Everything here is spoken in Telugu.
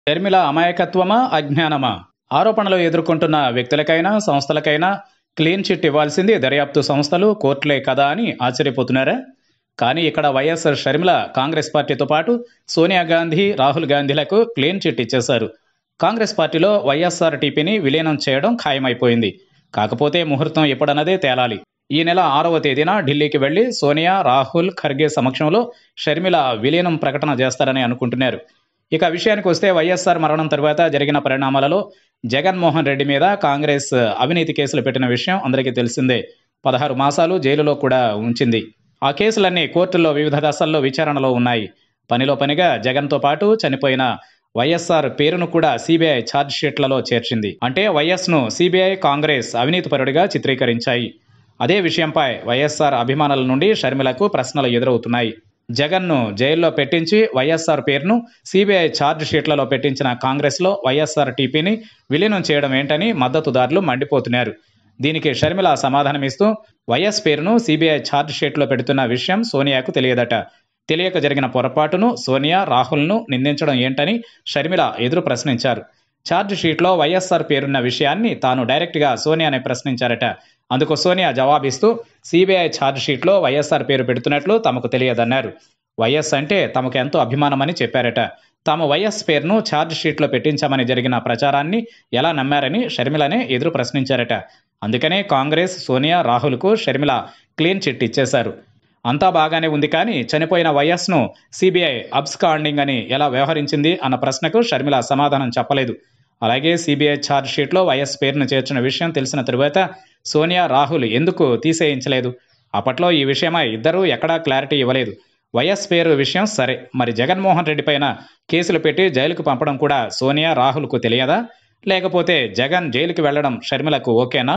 షర్మిల అమాయకత్వమా అజ్ఞానమా ఆరోపణలు ఎదుర్కొంటున్న వ్యక్తులకైనా సంస్థలకైనా క్లీన్ చిట్ ఇవ్వాల్సింది దర్యాప్తు సంస్థలు కోర్టులే కదా అని ఆశ్చర్యపోతున్నారా కానీ ఇక్కడ వైఎస్ షర్మిల కాంగ్రెస్ పార్టీతో పాటు సోనియా గాంధీ రాహుల్ గాంధీలకు క్లీన్ చిట్ ఇచ్చేశారు కాంగ్రెస్ పార్టీలో వైఎస్ఆర్ టీపీని విలీనం చేయడం ఖాయమైపోయింది కాకపోతే ముహూర్తం ఎప్పుడన్నదే తేలాలి ఈ నెల ఆరవ తేదీన ఢిల్లీకి వెళ్లి సోనియా రాహుల్ ఖర్గే సమక్షంలో షర్మిల విలీనం ప్రకటన చేస్తారని అనుకుంటున్నారు ఇక విషయానికి వస్తే వైఎస్ఆర్ మరణం తరువాత జరిగిన పరిణామాలలో జగన్మోహన్ రెడ్డి మీద కాంగ్రెస్ అవినీతి కేసులు పెట్టిన విషయం అందరికీ తెలిసిందే పదహారు మాసాలు జైలులో కూడా ఉంచింది ఆ కేసులన్నీ కోర్టుల్లో వివిధ దశల్లో విచారణలో ఉన్నాయి పనిలో పనిగా జగన్తో పాటు చనిపోయిన వైఎస్ఆర్ పేరును కూడా సిబిఐ ఛార్జ్ షీట్లలో చేర్చింది అంటే వైఎస్ను సిబిఐ కాంగ్రెస్ అవినీతిపరుడిగా చిత్రీకరించాయి అదే విషయంపై వైఎస్ఆర్ అభిమానుల నుండి షర్మిలకు ప్రశ్నలు ఎదురవుతున్నాయి జగన్ను జైల్లో పెట్టించి వైఎస్ఆర్ పేరును సిబిఐ ఛార్జ్ షీట్లలో పెట్టించిన కాంగ్రెస్లో వైఎస్ఆర్ టీపీని విలీనం చేయడం ఏంటని మద్దతుదారులు మండిపోతున్నారు దీనికి షర్మిల సమాధానమిస్తూ వైఎస్ పేరును సిబిఐ ఛార్జ్ షీట్లో పెడుతున్న విషయం సోనియాకు తెలియదట తెలియక జరిగిన పొరపాటును సోనియా రాహుల్ను నిందించడం ఏంటని షర్మిల ఎదురు ప్రశ్నించారు ఛార్జ్ షీట్లో వైఎస్ఆర్ పేరున్న విషయాన్ని తాను డైరెక్ట్గా సోనియాని ప్రశ్నించారట అందుకు సోనియా జవాబిస్తూ సిబిఐ ఛార్జ్ షీట్లో వైఎస్ఆర్ పేరు పెడుతున్నట్లు తమకు తెలియదన్నారు వైఎస్ అంటే తమకు ఎంతో అభిమానమని చెప్పారట తాము వైఎస్ పేరును ఛార్జ్ షీట్లో పెట్టించామని జరిగిన ప్రచారాన్ని ఎలా నమ్మారని షర్మిలనే ఎదురు ప్రశ్నించారట అందుకనే కాంగ్రెస్ సోనియా రాహుల్కు షర్మిల క్లీన్ చిట్ ఇచ్చేశారు అంతా బాగానే ఉంది కానీ చనిపోయిన వైఎస్ను సిబిఐ అబ్స్కాండింగ్ అని ఎలా వ్యవహరించింది అన్న ప్రశ్నకు షర్మిల సమాధానం చెప్పలేదు అలాగే సిబిఐ ఛార్జ్ షీట్లో వైఎస్ పేరును చేర్చిన విషయం తెలిసిన తరువాత సోనియా రాహుల్ ఎందుకు తీసేయించలేదు అప్పట్లో ఈ విషయమై ఇద్దరూ ఎక్కడా క్లారిటీ ఇవ్వలేదు వైఎస్ పేరు విషయం సరే మరి జగన్మోహన్ రెడ్డి పైన కేసులు పెట్టి జైలుకు పంపడం కూడా సోనియా రాహుల్కు తెలియదా లేకపోతే జగన్ జైలుకి వెళ్లడం షర్మిలకు ఓకేనా